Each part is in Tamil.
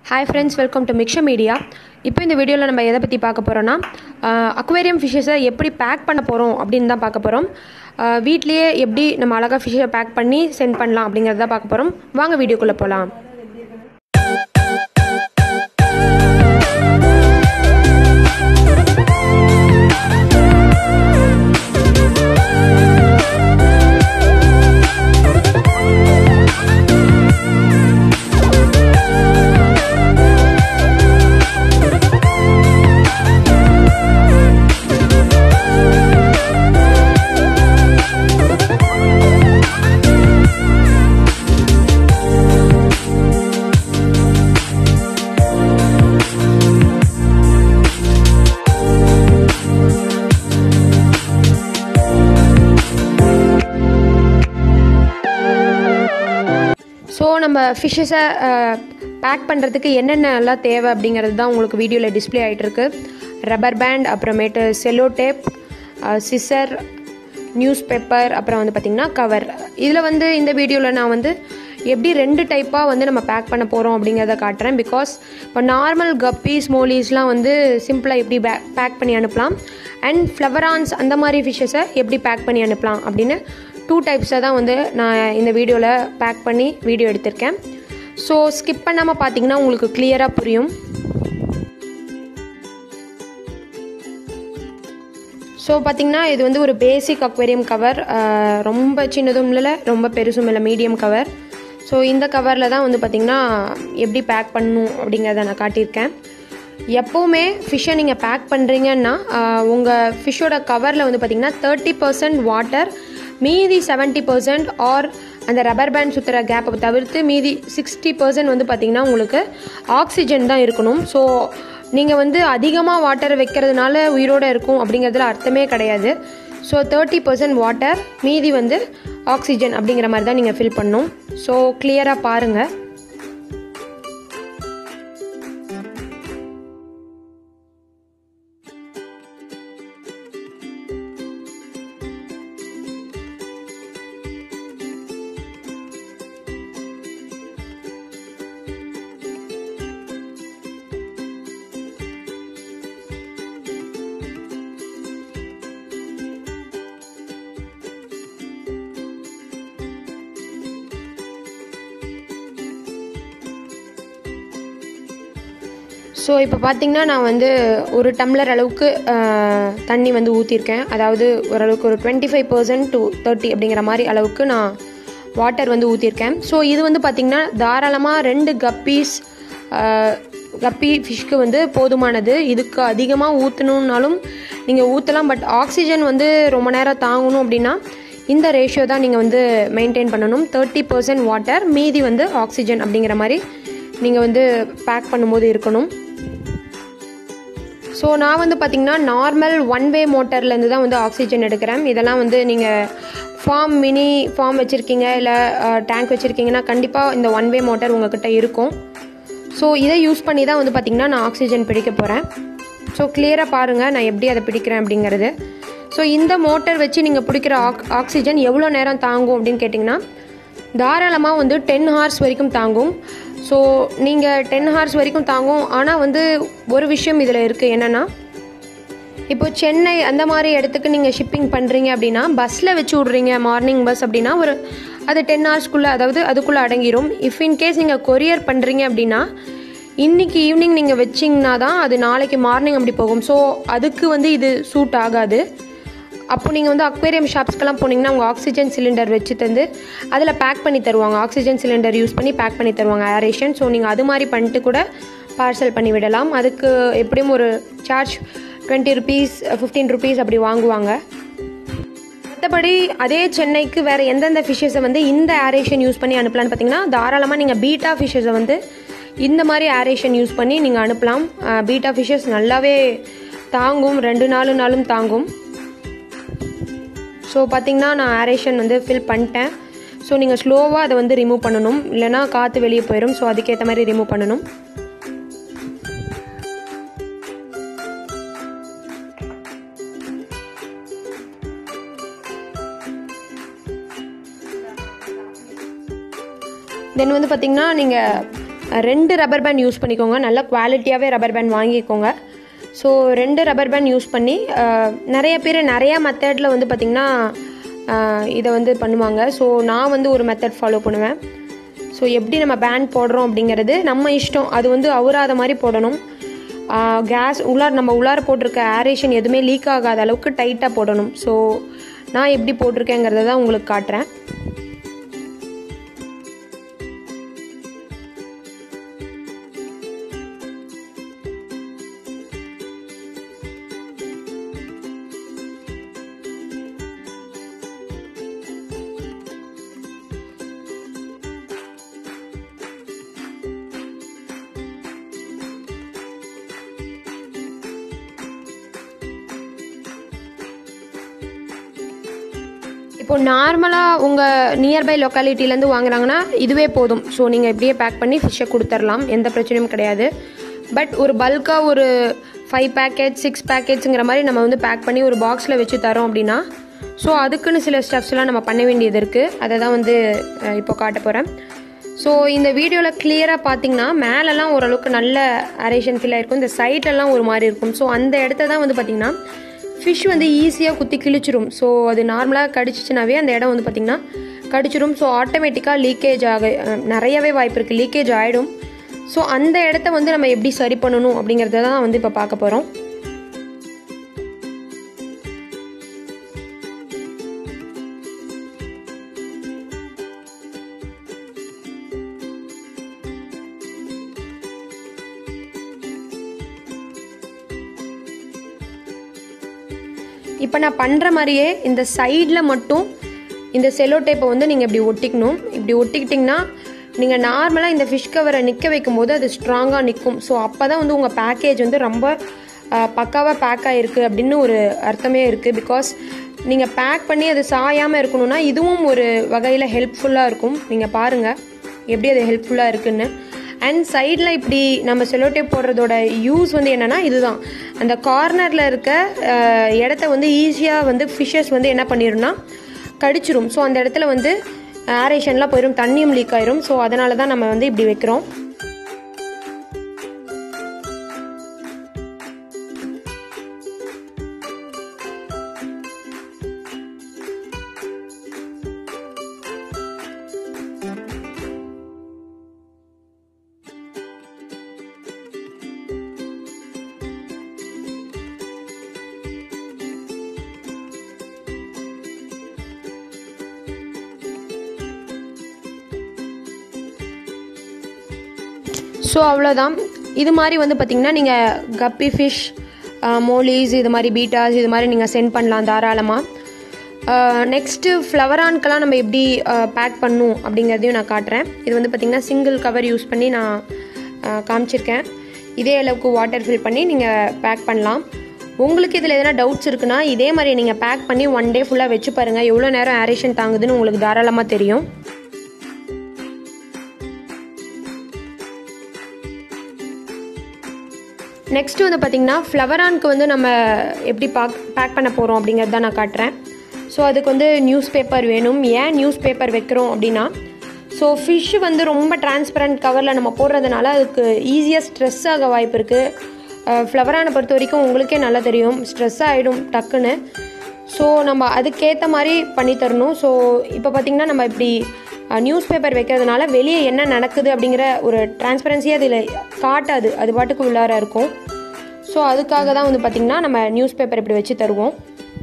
ஹாய் ஃப்ரெண்ட்ஸ் வெல்கம் டு மிக்ஷ மீடியா இப்போ இந்த வீடியோவில் நம்ம எதை பற்றி பார்க்க போகிறோன்னா அக்வேரியம் ஃபிஷ்ஷஸை எப்படி பேக் பண்ண போகிறோம் அப்படின்னு தான் பார்க்க போகிறோம் வீட்லேயே எப்படி நம்ம அழகாக ஃபிஷ்ஷை பேக் பண்ணி சென்ட் பண்ணலாம் அப்படிங்கிறத பார்க்க போகிறோம் வாங்க வீடியோக்குள்ளே போகலாம் ஸோ நம்ம ஃபிஷ்ஷஸை பேக் பண்ணுறதுக்கு என்னென்னலாம் தேவை அப்படிங்கிறது தான் உங்களுக்கு வீடியோவில் டிஸ்பிளே ஆகிட்டுருக்கு ரப்பர் பேண்ட் அப்புறமேட்டு cello tape scissor news paper அப்புறம் வந்து பார்த்திங்கன்னா கவர் இதில் வந்து இந்த வீடியோவில் நான் வந்து எப்படி ரெண்டு டைப்பாக வந்து நம்ம பேக் பண்ண போகிறோம் அப்படிங்கிறத காட்டுறேன் பிகாஸ் இப்போ நார்மல் கப்பீஸ் மோலிஸ்லாம் வந்து சிம்பிளாக எப்படி பே பேக் பண்ணி அனுப்பலாம் அண்ட் ஃப்ளவரான்ஸ் அந்த மாதிரி ஃபிஷ்ஷஸை எப்படி பேக் பண்ணி அனுப்பலாம் அப்படின்னு டூ டைப்ஸை தான் வந்து நான் இந்த வீடியோவில் பேக் பண்ணி வீடியோ எடுத்திருக்கேன் ஸோ ஸ்கிப் பண்ணாமல் பார்த்தீங்கன்னா உங்களுக்கு கிளியராக புரியும் ஸோ பார்த்திங்கன்னா இது வந்து ஒரு பேசிக் அக்வேரியம் கவர் ரொம்ப சின்னதும் இல்லை ரொம்ப பெருசும் இல்லை மீடியம் கவர் ஸோ இந்த கவரில் தான் வந்து பார்த்திங்கன்னா எப்படி பேக் பண்ணணும் அப்படிங்கிறத நான் காட்டியிருக்கேன் எப்போவுமே ஃபிஷ்ஷை நீங்கள் பேக் பண்ணுறீங்கன்னா உங்கள் ஃபிஷ்ஷோட கவரில் வந்து பார்த்திங்கன்னா தேர்ட்டி பர்சன்ட் வாட்டர் மீதி செவன்ட்டி பர்சன்ட் ஆர் அந்த ரப்பர் பேண்ட் சுற்றுற கேப்பை தவிர்த்து மீதி சிக்ஸ்டி பர்சன்ட் வந்து பார்த்திங்கன்னா உங்களுக்கு ஆக்சிஜன் தான் இருக்கணும் ஸோ நீங்கள் வந்து அதிகமாக வாட்டர் வைக்கிறதுனால உயிரோடு இருக்கும் அப்படிங்கிறதுல அர்த்தமே கிடையாது ஸோ தேர்ட்டி பர்சன்ட் வாட்டர் மீதி வந்து ஆக்சிஜன் அப்படிங்கிற மாதிரி தான் நீங்கள் ஃபில் பண்ணணும் ஸோ கிளியராக பாருங்கள் ஸோ இப்போ பார்த்தீங்கன்னா நான் வந்து ஒரு டம்ளர் அளவுக்கு தண்ணி வந்து ஊற்றிருக்கேன் அதாவது ஓரளவுக்கு ஒரு twenty five percent to thirty அப்படிங்கிற மாதிரி அளவுக்கு நான் வாட்டர் வந்து ஊற்றிருக்கேன் ஸோ இது வந்து பார்த்திங்கன்னா தாராளமாக ரெண்டு கப்பீஸ் கப்பி ஃபிஷ்க்கு வந்து போதுமானது இதுக்கு அதிகமாக ஊற்றணுன்னாலும் நீங்கள் ஊற்றலாம் பட் ஆக்சிஜன் வந்து ரொம்ப நேரம் தாங்கணும் அப்படின்னா இந்த ரேஷியோ தான் நீங்கள் வந்து மெயின்டைன் பண்ணணும் தேர்ட்டி பர்சன்ட் வாட்டர் மீதி வந்து ஆக்சிஜன் அப்படிங்கிற மாதிரி நீங்கள் வந்து பேக் பண்ணும்போது இருக்கணும் ஸோ நான் வந்து பார்த்திங்கன்னா நார்மல் ஒன் வே மோட்டர்லேருந்து தான் வந்து ஆக்சிஜன் எடுக்கிறேன் இதெல்லாம் வந்து நீங்கள் ஃபார்ம் மினி ஃபார்ம் வச்சுருக்கீங்க இல்லை டேங்க் வச்சுருக்கீங்கன்னா கண்டிப்பாக இந்த ஒன் வே மோட்டர் உங்கள்கிட்ட இருக்கும் ஸோ இதை யூஸ் பண்ணி தான் வந்து பார்த்திங்கன்னா நான் ஆக்சிஜன் பிடிக்க போகிறேன் ஸோ கிளியராக பாருங்கள் நான் எப்படி அதை பிடிக்கிறேன் அப்படிங்கிறது ஸோ இந்த மோட்டர் வச்சு நீங்கள் பிடிக்கிற ஆக் ஆக்சிஜன் எவ்வளோ நேரம் தாங்கும் அப்படின்னு கேட்டிங்கன்னா தாராளமாக வந்து டென் ஹார்ஸ் வரைக்கும் தாங்கும் ஸோ நீங்கள் டென் ஹார்ஸ் வரைக்கும் தாங்கும் ஆனால் வந்து ஒரு விஷயம் இதில் இருக்குது என்னென்னா இப்போ சென்னை அந்த மாதிரி இடத்துக்கு நீங்கள் ஷிப்பிங் பண்ணுறீங்க அப்படின்னா பஸ்ஸில் வச்சு விட்றீங்க மார்னிங் பஸ் அப்படின்னா ஒரு அது டென் ஹவர்ஸ்க்குள்ளே அதாவது அதுக்குள்ளே அடங்கிடும் இஃப் இன்கேஸ் நீங்கள் கொரியர் பண்ணுறீங்க அப்படின்னா இன்றைக்கி ஈவினிங் நீங்கள் வச்சிங்கன்னா தான் அது நாளைக்கு மார்னிங் அப்படி போகும் ஸோ அதுக்கு வந்து இது சூட் ஆகாது அப்போ நீங்கள் வந்து அக்வேரியம் ஷாப்ஸ்க்கெல்லாம் போனீங்கன்னா அவங்க ஆக்சிஜன் சிலிண்டர் வச்சு தந்து அதில் பேக் பண்ணி தருவாங்க ஆக்சிஜன் சிலிண்டர் யூஸ் பண்ணி பேக் பண்ணி தருவாங்க ஏரேஷன் ஸோ நீங்கள் அது மாதிரி பண்ணிட்டு கூட பார்சல் பண்ணி விடலாம் அதுக்கு எப்படியும் ஒரு charge twenty rupees fifteen rupees அப்படி வாங்குவாங்க மற்றபடி அதே சென்னைக்கு வேறு எந்தெந்த ஃபிஷ்ஷஸை வந்து இந்த ஏரேஷன் யூஸ் பண்ணி அனுப்பலான்னு பார்த்தீங்கன்னா தாராளமாக நீங்கள் பீட்டா ஃபிஷ்ஷஸை வந்து இந்த மாதிரி ஏரேஷன் யூஸ் பண்ணி நீங்கள் அனுப்பலாம் பீட்டா ஃபிஷ்ஷஸ் நல்லாவே தாங்கும் ரெண்டு நாலு நாளும் தாங்கும் ஸோ பார்த்திங்கன்னா நான் ஏரேஷன் வந்து ஃபில் பண்ணிட்டேன் ஸோ நீங்கள் ஸ்லோவாக அதை வந்து ரிமூவ் பண்ணணும் இல்லைனா காற்று வெளியே போயிடும் ஸோ அதுக்கேற்ற மாதிரி ரிமூவ் பண்ணணும் தென் வந்து பார்த்திங்கன்னா நீங்கள் அஹ், ரெண்டு ரப்பர் பேண்ட் யூஸ் பண்ணிக்கோங்க நல்ல குவாலிட்டியாகவே ரப்பர் பேண்ட் வாங்கிக்கோங்க ஸோ ரெண்டு ரப்பர் பேண்ட் யூஸ் பண்ணி அஹ், நிறைய பேர் நிறையா மெத்தடில் வந்து பார்த்திங்கன்னா இதை வந்து பண்ணுவாங்க ஸோ நான் வந்து ஒரு மெத்தட் ஃபாலோ பண்ணுவேன் ஸோ எப்படி நம்ம பேண்ட் போடுறோம் அப்படிங்கிறது நம்ம இஷ்டம் அது வந்து அவராத மாதிரி போடணும் கேஸ் உள்ளார் நம்ம உள்ளார போட்டிருக்க ஏரேஷன் எதுவுமே லீக் ஆகாத அளவுக்கு டைட்டாக போடணும் ஸோ நான் எப்படி போட்டிருக்கேங்கிறத தான் உங்களுக்கு காட்டுறேன் இப்போ நார்மலாக உங்கள் நியர்பை லொக்காலிட்டிலேருந்து வாங்குறாங்கன்னா இதுவே போதும் ஸோ நீங்கள் இப்படியே பேக் பண்ணி ஃபிஷ்ஷை கொடுத்துர்லாம் எந்த பிரச்சனையும் கிடையாது பட் ஒரு பல்காக ஒரு ஃபைவ் பேக்கெட் சிக்ஸ் பேக்கெட்ஸுங்கிற மாதிரி நம்ம வந்து பேக் பண்ணி ஒரு பாக்ஸில் வச்சு தரோம் அப்படின்னா ஸோ அதுக்குன்னு சில ஸ்டெப்ஸ்லாம் நம்ம பண்ண வேண்டியது இருக்குது அதை தான் வந்து அஹ், இப்போ காட்ட போகிறேன் ஸோ இந்த வீடியோவில் கிளியராக பார்த்தீங்கன்னா மேலெல்லாம் ஓரளவுக்கு நல்ல அரேஷன் ஃபீல் ஆயிருக்கும் இந்த சைட்லலாம் ஒரு மாதிரி இருக்கும் ஸோ அந்த இடத்த தான் வந்து பார்த்திங்கன்னா ஃபிஷ் வந்து ஈஸியாக குத்தி கிழிச்சிரும் ஸோ அது நார்மலாக கடிச்சிச்சுனாவே அந்த இடம் வந்து பார்த்திங்கன்னா கடிச்சிரும் ஸோ ஆட்டோமேட்டிக்காக லீக்கேஜ் ஆக அஹ், நிறையவே வாய்ப்பு இருக்குது லீக்கேஜ் ஆகிடும் ஸோ அந்த இடத்த வந்து நம்ம எப்படி சரி பண்ணணும் அப்படிங்கிறத தான் வந்து இப்போ பார்க்க போகிறோம் இப்போ நான் பண்ணுற மாதிரியே இந்த சைடில் மட்டும் இந்த செலோ டேப்பை வந்து நீங்கள் இப்படி ஒட்டிக்கணும் இப்படி ஒட்டிக்கிட்டிங்கன்னா நீங்கள் நார்மலாக இந்த ஃபிஷ் கவரை நிற்க வைக்கும்போது அது ஸ்ட்ராங்காக நிற்கும் ஸோ அப்போ தான் வந்து உங்கள் பேக்கேஜ் வந்து ரொம்ப பக்காவாக பேக் ஆகிருக்கு அப்படின்னு ஒரு அர்த்தமே இருக்குது பிகாஸ் நீங்கள் பேக் பண்ணி அது சாயாமல் இருக்கணும்னா இதுவும் ஒரு வகையில் ஹெல்ப்ஃபுல்லாக இருக்கும் நீங்கள் பாருங்கள் எப்படி அது ஹெல்ப்ஃபுல்லாக இருக்குன்னு அண்ட் சைடில் இப்படி நம்ம செலோடேப் போடுறதோட யூஸ் வந்து என்னென்னா இதுதான் அந்த கார்னரில் இருக்க அஹ், இடத்த வந்து ஈஸியாக வந்து ஃபிஷ்ஷஸ் வந்து என்ன பண்ணிடும்னா கடிச்சிரும் ஸோ அந்த இடத்துல வந்து ஏரேஷன்லாம் போயிடும் தண்ணியும் லீக் ஆயிரும் ஸோ அதனால தான் நம்ம வந்து இப்படி வைக்கிறோம் ஸோ அவ்வளோதான் இது மாதிரி வந்து பார்த்திங்கன்னா நீங்கள் கப்பி ஃபிஷ் மோலிஸ் இது மாதிரி பீட்டாஸ் இது மாதிரி நீங்கள் சென்ட் பண்ணலாம் தாராளமாக நெக்ஸ்ட்டு ஃப்ளவரான்க்கெல்லாம் நம்ம எப்படி பேக் பண்ணும் அப்படிங்கிறதையும் நான் காட்டுறேன் இது வந்து பார்த்திங்கன்னா சிங்கிள் கவர் யூஸ் பண்ணி நான் அஹ், காமிச்சிருக்கேன் இதே அளவுக்கு வாட்டர் ஃபில் பண்ணி நீங்கள் பேக் பண்ணலாம் உங்களுக்கு இதில் எதனா டவுட்ஸ் இருக்குன்னா இதே மாதிரி நீங்கள் பேக் பண்ணி ஒன் டே ஃபுல்லாக வச்சு பாருங்கள் எவ்வளோ நேரம் ஏரேஷன் தாங்குதுன்னு உங்களுக்கு தாராளமாக தெரியும் நெக்ஸ்ட் வந்து பார்த்திங்கன்னா ஃப்ளவரானுக்கு வந்து நம்ம எப்படி பாக் பேக் பண்ண போகிறோம் அப்படிங்கிறது தான் நான் காட்டுறேன் ஸோ அதுக்கு வந்து நியூஸ் பேப்பர் வேணும் ஏன் நியூஸ் பேப்பர் வைக்கிறோம் அப்படின்னா ஸோ ஃபிஷ் வந்து ரொம்ப டிரான்ஸ்பரண்ட் கவரில் நம்ம போடுறதுனால அதுக்கு ஈஸியாக ஸ்ட்ரெஸ் ஆக வாய்ப்பு இருக்குது ஃப்ளவரானை பொறுத்த வரைக்கும் உங்களுக்கே நல்லா தெரியும் ஸ்ட்ரெஸ் ஆகிடும் டக்குன்னு ஸோ நம்ம அதுக்கேற்ற மாதிரி பண்ணி தரணும் ஸோ இப்போ பார்த்திங்கன்னா நம்ம இப்படி நியூஸ் பேப்பர் வைக்கிறதுனால வெளியே என்ன நடக்குது அப்படிங்கிற ஒரு டிரான்ஸ்பரன்சியே அதில் காட்டாது அது பாட்டுக்கு உள்ளார இருக்கும் ஸோ அதுக்காக தான் வந்து பார்த்திங்கன்னா நம்ம நியூஸ் பேப்பர் இப்படி வச்சு தருவோம்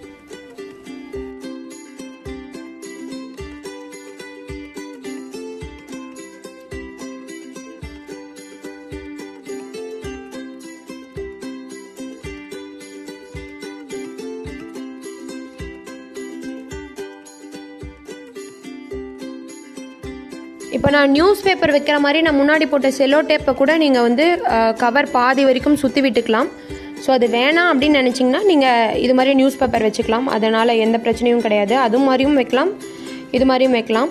இப்போ நான் நியூஸ் பேப்பர் வைக்கிற மாதிரி நான் முன்னாடி போட்ட செல்லோ டேப்பை கூட நீங்கள் வந்து கவர் பாதி வரைக்கும் சுற்றி விட்டுக்கலாம் ஸோ அது வேணாம் அப்படின்னு நினச்சிங்கன்னா நீங்கள் இது மாதிரி நியூஸ் பேப்பர் வச்சுக்கலாம் அதனால் எந்த பிரச்சனையும் கிடையாது அது மாதிரியும் வைக்கலாம் இது மாதிரியும் வைக்கலாம்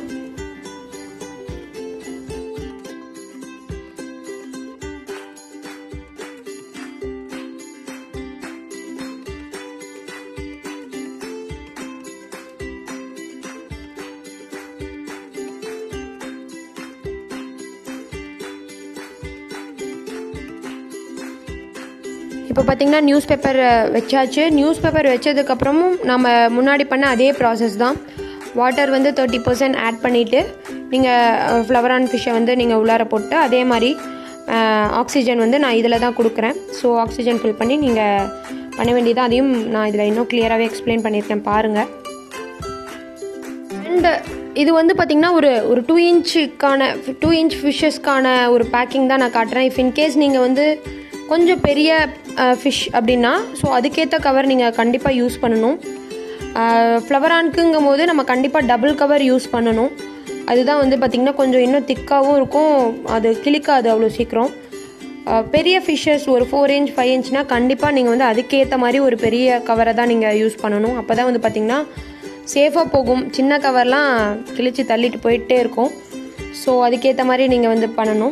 இப்போ பார்த்தீங்கன்னா நியூஸ் பேப்பர் வச்சாச்சு நியூஸ் பேப்பர் வச்சதுக்கப்புறமும் நம்ம முன்னாடி பண்ண அதே ப்ராசஸ் தான் வாட்டர் வந்து தேர்ட்டி பர்சன்ட் ஆட் பண்ணிவிட்டு நீங்கள் ஃப்ளவர் ஆன் ஃபிஷ்ஷை வந்து நீங்கள் உள்ளார போட்டு அதே மாதிரி ஆக்சிஜன் வந்து நான் இதில் தான் கொடுக்குறேன் ஸோ ஆக்சிஜன் ஃபில் பண்ணி நீங்கள் பண்ண வேண்டியது அதையும் நான் இதில் இன்னும் கிளியராகவே எக்ஸ்பிளைன் பண்ணியிருக்கேன் பாருங்கள் அண்ட் இது வந்து பார்த்திங்கன்னா ஒரு ஒரு டூ இன்ச்சுக்கான டூ இன்ச் ஃபிஷ்ஷஸ்க்கான ஒரு பேக்கிங் தான் நான் காட்டுறேன் இஃப் இன்கேஸ் நீங்கள் வந்து கொஞ்சம் பெரிய ஃபிஷ் அப்படின்னா ஸோ அதுக்கேற்ற கவர் நீங்கள் கண்டிப்பாக யூஸ் பண்ணணும் ஃப்ளவரான்க்குங்கும் போது நம்ம கண்டிப்பாக டபுள் கவர் யூஸ் பண்ணணும் அதுதான் வந்து பார்த்திங்கன்னா கொஞ்சம் இன்னும் திக்காகவும் இருக்கும் அது கிளிக்காது அவ்வளோ சீக்கிரம் பெரிய ஃபிஷ்ஷஸ் ஒரு ஃபோர் இன்ச் ஃபைவ் இன்ச்னால் கண்டிப்பாக நீங்கள் வந்து அதுக்கேற்ற மாதிரி ஒரு பெரிய கவரை தான் நீங்கள் யூஸ் பண்ணணும் அப்போ தான் வந்து பார்த்திங்கன்னா சேஃபாக போகும் சின்ன கவர்லாம் கிழிச்சு தள்ளிட்டு போயிட்டே இருக்கும் ஸோ அதுக்கேற்ற மாதிரி நீங்கள் வந்து பண்ணணும்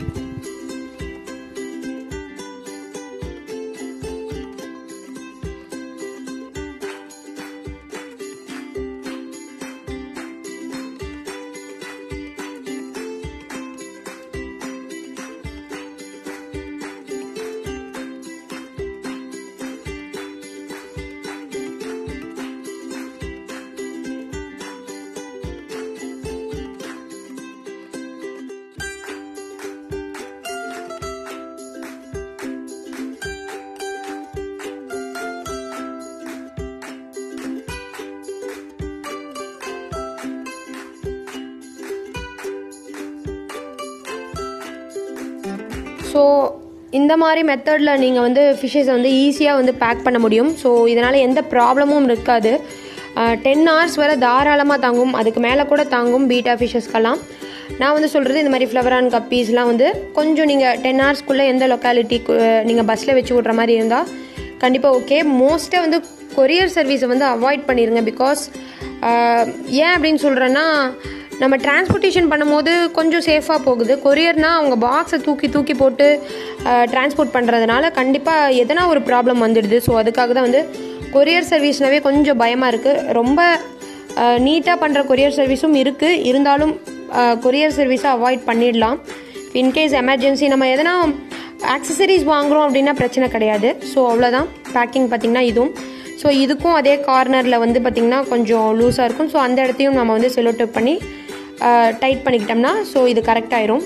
ஸோ இந்த மாதிரி மெத்தடில் நீங்கள் வந்து ஃபிஷ்ஷஸை வந்து ஈஸியாக வந்து பேக் பண்ண முடியும் ஸோ இதனால் எந்த ப்ராப்ளமும் இருக்காது டென் ஹவர்ஸ் வரை தாராளமாக தாங்கும் அதுக்கு மேலே கூட தாங்கும் பீட்டா ஃபிஷ்ஷஸ்க்கெல்லாம் நான் வந்து சொல்கிறது இந்த மாதிரி ஃப்ளவரான் கப்பீஸ்லாம் வந்து கொஞ்சம் நீங்கள் டென் ஹவர்ஸ்க்குள்ளே எந்த லொக்காலிட்டிக்கு நீங்கள் பஸ்ஸில் வச்சு விட்ற மாதிரி இருந்தால் கண்டிப்பாக ஓகே மோஸ்ட்டாக வந்து கொரியர் சர்வீஸை வந்து அவாய்ட் பண்ணிடுங்க பிகாஸ் ஏன் அப்படின்னு சொல்கிறேன்னா நம்ம டிரான்ஸ்போர்ட்டேஷன் பண்ணும்போது கொஞ்சம் சேஃபாக போகுது கொரியர்னால் அவங்க பாக்ஸை தூக்கி தூக்கி போட்டு டிரான்ஸ்போர்ட் பண்ணுறதுனால கண்டிப்பாக எதனா ஒரு ப்ராப்ளம் வந்துடுது ஸோ அதுக்காக தான் வந்து கொரியர் சர்வீஸ்னாவே கொஞ்சம் பயமாக இருக்குது ரொம்ப நீட்டாக பண்ணுற கொரியர் சர்வீஸும் இருக்குது இருந்தாலும் கொரியர் சர்வீஸை அவாய்ட் பண்ணிடலாம் இன்கேஸ் எமர்ஜென்சி நம்ம எதனா ஆக்சசரிஸ் வாங்குகிறோம் அப்படின்னா பிரச்சனை கிடையாது ஸோ அவ்வளோதான் பேக்கிங் பார்த்திங்கன்னா இதுவும் ஸோ இதுக்கும் அதே கார்னரில் வந்து பார்த்திங்கன்னா கொஞ்சம் லூஸாக இருக்கும் ஸோ அந்த இடத்தையும் நம்ம வந்து செலோட்டப் பண்ணி டைட் பண்ணிக்கிட்டோம்னா ஸோ இது கரெக்ட் ஆயிரும்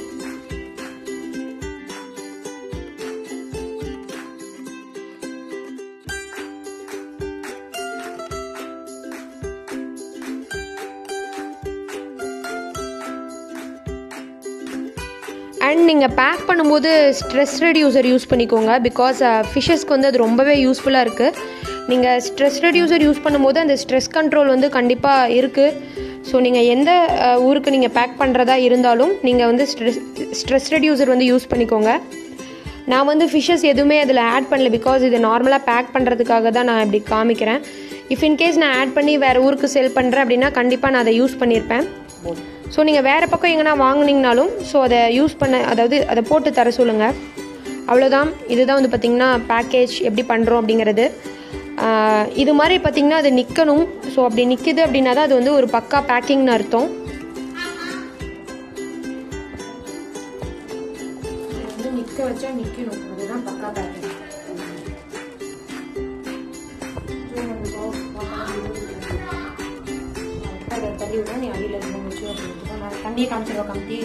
அண்ட் நீங்கள் பேக் பண்ணும்போது ஸ்ட்ரெஸ் ரெடியூசர் யூஸ் பண்ணிக்கோங்க பிகாஸ் ஃபிஷ்ஷஸ்க்கு வந்து அது ரொம்பவே யூஸ்ஃபுல்லாக இருக்குது நீங்கள் ஸ்ட்ரெஸ் ரெடியூசர் யூஸ் பண்ணும்போது அந்த ஸ்ட்ரெஸ் கண்ட்ரோல் வந்து கண்டிப்பாக இருக்குது ஸோ நீங்கள் எந்த அஹ், ஊருக்கு நீங்கள் பேக் பண்ணுறதா இருந்தாலும் நீங்கள் வந்து ஸ்ட்ரெஸ் ஸ்ட்ரெஸ் ரெடியூசர் வந்து யூஸ் பண்ணிக்கோங்க நான் வந்து ஃபிஷ்ஷஸ் எதுவுமே அதில் ஆட் பண்ணல பிகாஸ் இது நார்மலாக பேக் பண்ணுறதுக்காக தான் நான் இப்படி காமிக்கிறேன் இஃப் இன்கேஸ் நான் ஆட் பண்ணி வேறு ஊருக்கு செல் பண்ணுறேன் அப்படின்னா கண்டிப்பாக நான் அதை யூஸ் பண்ணியிருப்பேன் ஸோ நீங்கள் வேறு பக்கம் எங்கன்னா வாங்குனீங்கனாலும் ஸோ அதை யூஸ் பண்ண அதாவது அதை போட்டு தர சொல்லுங்கள் அவ்வளோதான் இதுதான் வந்து பார்த்திங்கன்னா பேக்கேஜ் எப்படி பண்ணுறோம் அப்படிங்கிறது ஆஹ் இது மாதிரி பார்த்திங்கன்னா அது நிற்கணும் ஸோ அப்படி நிற்கிது அப்படின்னா தான் அது வந்து ஒரு பக்கா பேக்கிங்னு அர்த்தம் வந்து நிற்க வச்சா நிற்கணும் அதுதான் பக்கா பேக்கிங் தள்ளி விட நீ அடியில் இருந்து முடிச்சு அப்படின்னு நான் தண்ணியை காமிச்சிருவா காமிட்டி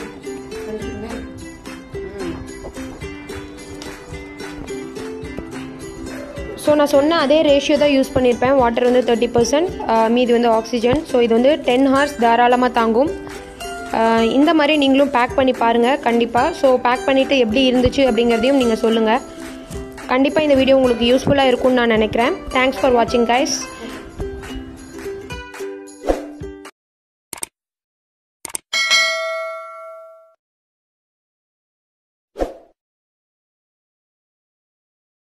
ஸோ நான் சொன்ன அதே ரேஷியோ தான் யூஸ் பண்ணியிருப்பேன் வாட்டர் வந்து தேர்ட்டி பர்சன்ட் மீதி வந்து ஆக்சிஜன் ஸோ இது வந்து டென் ஹார்ஸ் தாராளமாக தாங்கும் ஆஹ் இந்த மாதிரி நீங்களும் பேக் பண்ணி பாருங்கள் கண்டிப்பாக ஸோ பேக் பண்ணிவிட்டு எப்படி இருந்துச்சு அப்படிங்கிறதையும் நீங்கள் சொல்லுங்கள் கண்டிப்பாக இந்த வீடியோ உங்களுக்கு யூஸ்ஃபுல்லாக இருக்கும்னு நான் நினைக்கிறேன் தேங்க்ஸ் ஃபார் வாட்சிங் கைஸ்